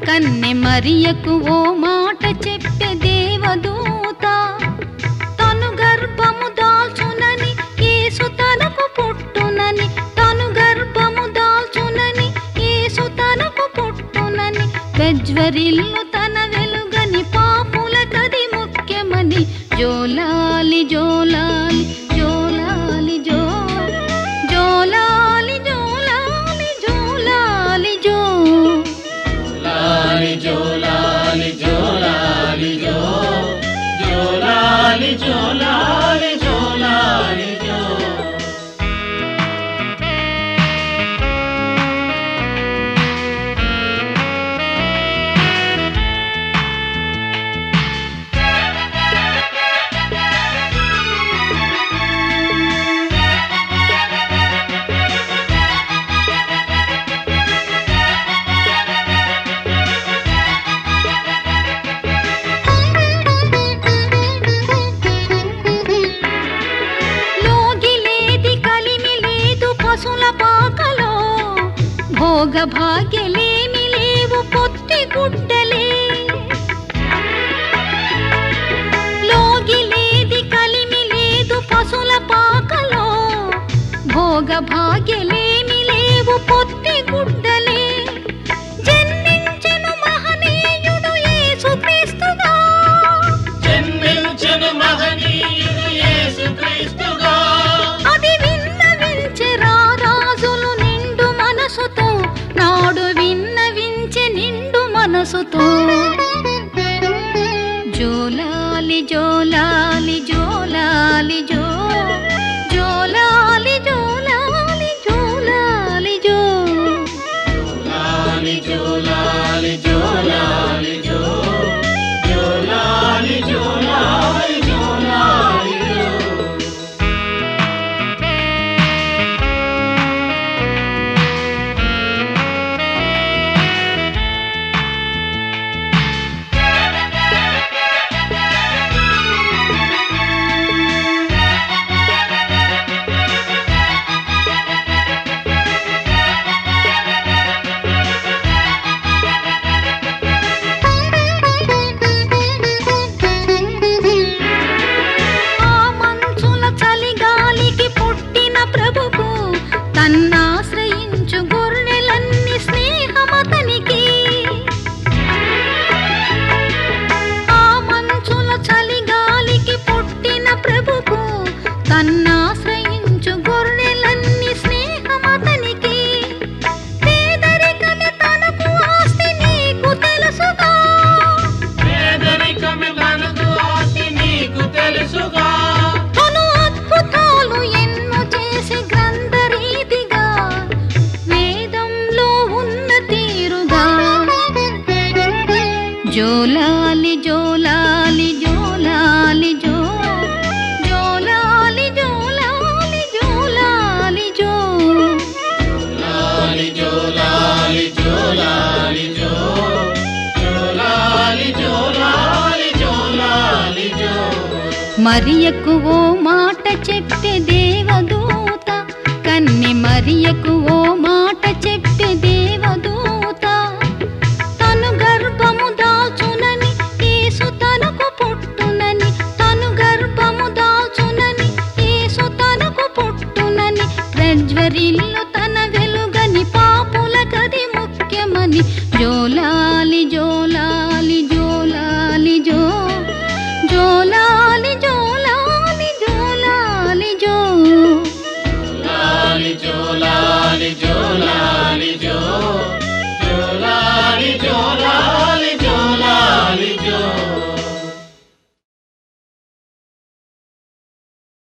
కన్నె మరియకు ఓ మాట చెప్పే దేవదూత తను గర్భము దాల్చునని యేసు తనకు పుట్టునని తను గర్భము దాల్చునని యేసు తనకు పుట్టునని ప్రజ్వరిల్లు తన వెలుగని పాపుల కది ముఖ్యమని జోలాలి జోలాలి జోలాలి జో జోలాలి జోలాలి జోలాలి జో లాలి జో లాలి జో లాలి జో జో లాలి జో లాలి జో లాలి జో లోగిలేది కలిమి లేదు పశుల పాకలో భోగ భాగ్యలేమి లేవు పొత్తి గుడ్డలే లోగిలేది కలిమి లేదు పశుల పాకలో భోగ భాగ్యలేమి లేవు పొత్తి గుడ్డలే జన్మించెను మహనీయుడు యేసుక్రీస్తుగా జన్మించెను మహనీయుడు యేసుక్రీస్తుగా అది విన్నవించె రారాజులు నిండు మనసుతో నాడు విన్నవించె నిండు మనసుతో జోలాలి జోలాలి జోలాలి జో జోలాలి జోలాలి జోలాలి జో లాలి జో లాలి జో లాలి జో జో లాలి జో లాలి జో లాలి జో ఆ మంచుల చలిగాలికి పుట్టిన ప్రభుకు తన్నాశ్రయించు గొర్రెలన్నీ స్నేహమతనికి ఆ మంచుల చలిగాలికి పుట్టిన ప్రభుకు తన్నాశ్రయించు గొర్రెలన్నీ స్నేహమతనికి పేదరికమే తనకు ఆస్తి నీకు తెలుసుగా పేదరికమే మనకు ఆస్తి నీకు తెలుసుగా తను అద్భుతాలు ఎన్నో చేసి గ్రంథరీతిగా వేదంలో ఉన్న తీరుగా జోలాలి జోలాలి జోలాలి జో జోలాలి జోలాలి జోలాలి జో లాలి జో లాలి జో లాలి జో జో లాలి జో లాలి జో లాలి జో మరియకు ఓ మాట చెప్పే దేవదూత కన్నె మరియకు ఓ మాట చెప్పే దేవదూత తను గర్భము దాల్చునని యేసు తనకు పుట్టునని తను గర్భము దాల్చునని యేసు తనకు పుట్టునని ప్రజ్వరిల్లు తన వెలుగని పాపుల కది ముఖ్యమని జోలాలి జోలాలి